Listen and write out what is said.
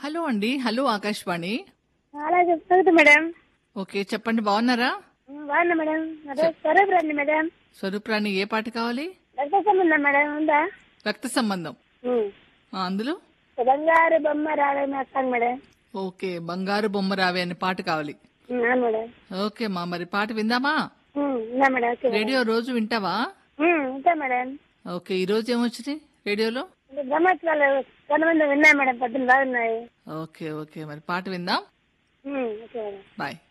Hello అండి hello Akashvani అలా చెప్తుంది మేడం ఓకే చెప్పండి బాగున్నారా ఉమ్, బాగున్నా మేడం అదే స్వరూప్ రండి మేడం స్వరూప్రాణి ఏ పాట కావాలి రక్త సంబంధం మేడం ఉందా రక్త సంబంధం ఉమ్. ఆ, అందులో బంగారు బొమ్మ రావని వస్తాను మేడం ఓకే బంగారు బొమ్మ రావే అనే పాట కావాలి ఉమ్, అవును మేడం ఓకే మా మరి పాట విందామా ఉమ్, ఉందా మేడం ఓకే మేడం. రేడియో రోజు వింటావా ఉమ్, ఉంటా మేడం ఓకే ఈ రోజు ఏమొచ్చింది రేడియోలో అంటే బ్రహ్మోత్సవాలు కొంతమంది విన్నాయి మేడం పొద్దున్న బాగున్నాయి ఓకే ఓకే మరి పాట విందాం ఉమ్, ఓకే మేడం బాయ్